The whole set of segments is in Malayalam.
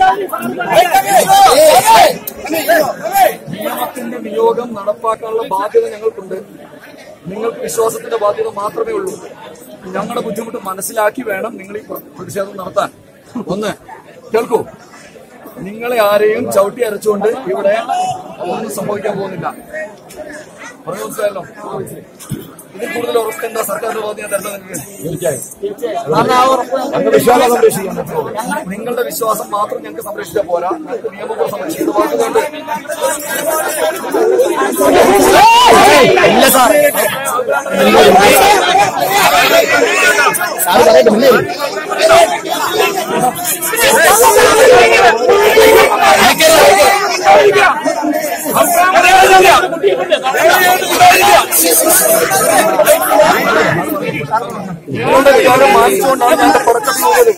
നിയമത്തിന്റെ നിയോഗം നടപ്പാക്കാനുള്ള ബാധ്യത ഞങ്ങൾക്കുണ്ട് നിങ്ങൾക്ക് വിശ്വാസത്തിന്റെ ബാധ്യത മാത്രമേ ഉള്ളൂ ഞങ്ങളുടെ ബുദ്ധിമുട്ട് മനസ്സിലാക്കി വേണം നിങ്ങൾ ഈ പ്രതിഷേധം നടത്താൻ ഒന്ന് കേൾക്കൂ നിങ്ങളെ ആരെയും ചവിട്ടി അരച്ചുകൊണ്ട് ഇവിടെ ഒന്നും സംഭവിക്കാൻ പോകുന്നില്ല പറഞ്ഞു മനസ്സിലായല്ലോ ഇതിൽ കൂടുതൽ ഉറപ്പ് എന്താ സർക്കാരിന്റെ ഭാഗത്ത് ഞാൻ തരുന്നത് നിങ്ങൾക്ക് വിശ്വാസം സംരക്ഷിക്കാൻ പറ്റുമോ? നിങ്ങളുടെ വിശ്വാസം മാത്രം ഞങ്ങൾക്ക് സംരക്ഷിച്ചാൽ പോരാ ഞങ്ങൾക്ക് നിയമം കൂടെ സംരക്ഷിക്കുന്ന ബാധ്യതയുണ്ട് നിങ്ങളുടെ വികാരം മാനിച്ചുകൊണ്ടാണ് ഞങ്ങളുടെ പടക്കം പോകുന്നത്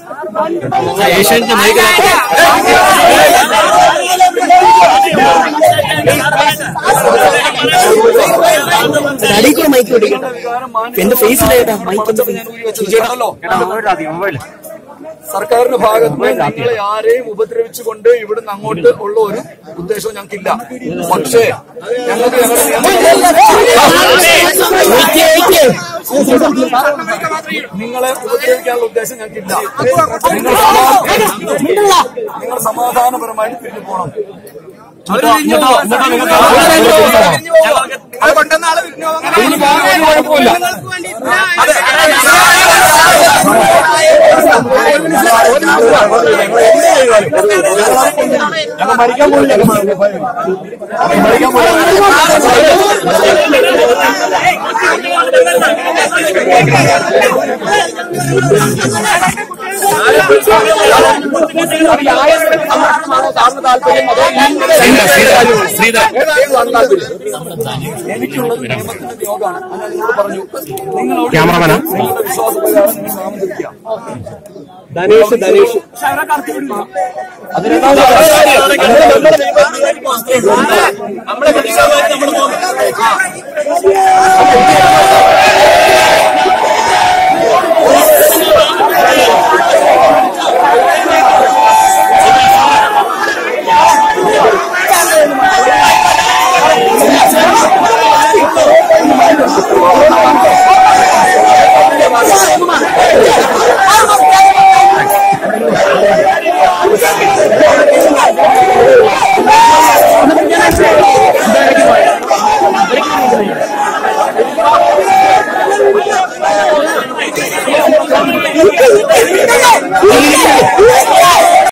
അടിക്കൂടെ മൈക്ക് പിടിക്കും നിങ്ങളുടെ വികാരം എന്റെ ഫേസിലേട്ടാ മൈക്ക് പടക്കം ഞാൻ ഊരി വെച്ചിട്ടുണ്ടല്ലോ സർക്കാരിന്റെ ഭാഗത്ത് നിങ്ങളെ ആരെയും ഉപദ്രവിച്ചുകൊണ്ട് ഇവിടുന്ന് അങ്ങോട്ട് ഉള്ള ഒരു ഉദ്ദേശവും ഞങ്ങൾക്കില്ല പക്ഷേ ഞങ്ങൾക്ക് ഞങ്ങളുടെ നിങ്ങളെ ഉപദ്രവിക്കാനുള്ള ഉദ്ദേശം ഞങ്ങൾക്കില്ല നിങ്ങൾ സമാ- നിങ്ങൾ സമാധാനപരമായിട്ട് പിരിഞ്ഞു പോകണം പിരിഞ്ഞു പോകാൻ ഒരു കുഴപ്പമില്ല ഞങ്ങൾ മരിക്കാൻ പോയില്ല മരിക്കാൻ എനിക്കുള്ളത് നിയമത്തിന്റെ നിയോഗമാണ് അത് ഞാൻ നിങ്ങളോട് പറഞ്ഞു നിങ്ങളോട് നിങ്ങളുടെ വിശ്വാസപ്രകാരം നിങ്ങൾ നാമം തിരിക്കുക ധനേഷ് ധനേഷ് നമ്മളെ